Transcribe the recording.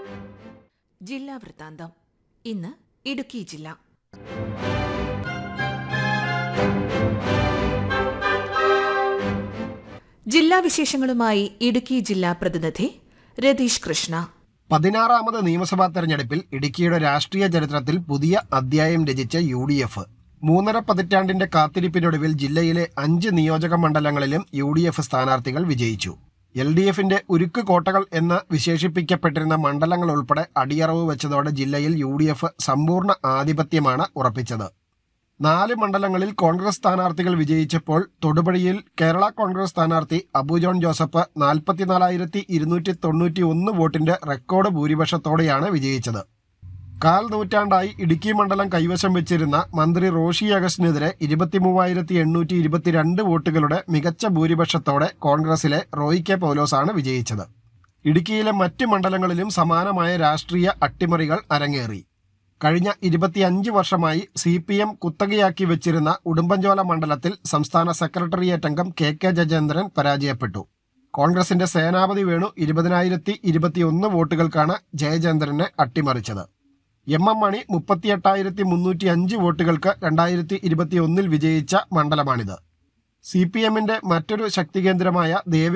ജില്ലാ വൃത്താന്തം ഇന്ന് ഇടുക്കി ജില്ല ജില്ലാ വിശേഷങ്ങളുമായി ഇടുക്കി ജില്ലാ പ്രതിനിധി രതീഷ് കൃഷ്ണ പതിനാറാമത് നിയമസഭാ തെരഞ്ഞെടുപ്പിൽ ഇടുക്കിയുടെ രാഷ്ട്രീയ ചരിത്രത്തിൽ പുതിയ അധ്യായം രചിച്ച യു ഡി എഫ് മൂന്നര പതിറ്റാണ്ടിന്റെ കാത്തിരിപ്പിനൊടുവിൽ ജില്ലയിലെ അഞ്ച് നിയോജക മണ്ഡലങ്ങളിലും യു ഡി എഫ് സ്ഥാനാർത്ഥികൾ വിജയിച്ചു എൽ ഡി എഫിന്റെ ഉരുക്ക് കോട്ടകൾ എന്ന് വിശേഷിപ്പിക്കപ്പെട്ടിരുന്ന മണ്ഡലങ്ങൾ ഉൾപ്പെടെ അടിയറവ് വെച്ചതോടെ ജില്ലയിൽ യു ഡി എഫ് സമ്പൂർണ്ണ ആധിപത്യമാണ് ഉറപ്പിച്ചത് നാല് മണ്ഡലങ്ങളിൽ കോൺഗ്രസ് സ്ഥാനാർത്ഥികൾ വിജയിച്ചപ്പോൾ തൊടുപുഴയിൽ കേരള കോൺഗ്രസ് സ്ഥാനാർത്ഥി അബു ജോൺ ജോസഫ് നാൽപ്പത്തിനാലായിരത്തി ഇരുന്നൂറ്റി തൊണ്ണൂറ്റി ഒന്ന് വോട്ടിന്റെ റെക്കോർഡ് ഭൂരിപക്ഷത്തോടെയാണ് വിജയിച്ചത് കാൽ നൂറ്റാണ്ടായി ഇടുക്കി മണ്ഡലം കൈവശം വെച്ചിരുന്ന മന്ത്രി റോഷി അഗസ്റ്റിനെതിരെ ഇരുപത്തിമൂവായിരത്തി എണ്ണൂറ്റി ഇരുപത്തിരണ്ട് വോട്ടുകളുടെ മികച്ച ഭൂരിപക്ഷത്തോടെ കോൺഗ്രസിലെ റോയ് കെ പൗലോസാണ് വിജയിച്ചത് ഇടുക്കിയിലെ മറ്റ് മണ്ഡലങ്ങളിലും സമാനമായ രാഷ്ട്രീയ അട്ടിമറികൾ അരങ്ങേറി കഴിഞ്ഞ ഇരുപത്തിയഞ്ച് വർഷമായി സി പി എം കുത്തകയാക്കി വെച്ചിരുന്ന ഉടുമ്പൻചോല മണ്ഡലത്തിൽ സംസ്ഥാന സെക്രട്ടേറിയറ്റ് അംഗം കെ കെ ജജേന്ദ്രൻ പരാജയപ്പെട്ടു കോൺഗ്രസിന്റെ സേനാപതി വേണു ഇരുപതിനായിരത്തി ഇരുപത്തിയൊന്ന് വോട്ടുകൾക്കാണ് ജയചന്ദ്രനെ അട്ടിമറിച്ചത് എം എം മണി മുപ്പത്തിയെട്ടായിരത്തി മുന്നൂറ്റി അഞ്ച് വോട്ടുകൾക്ക് രണ്ടായിരത്തി ഇരുപത്തിയൊന്നിൽ വിജയിച്ച മണ്ഡലമാണിത് സി പി എമ്മിന്റെ മറ്റൊരു ശക്തികേന്ദ്രമായ ദേവി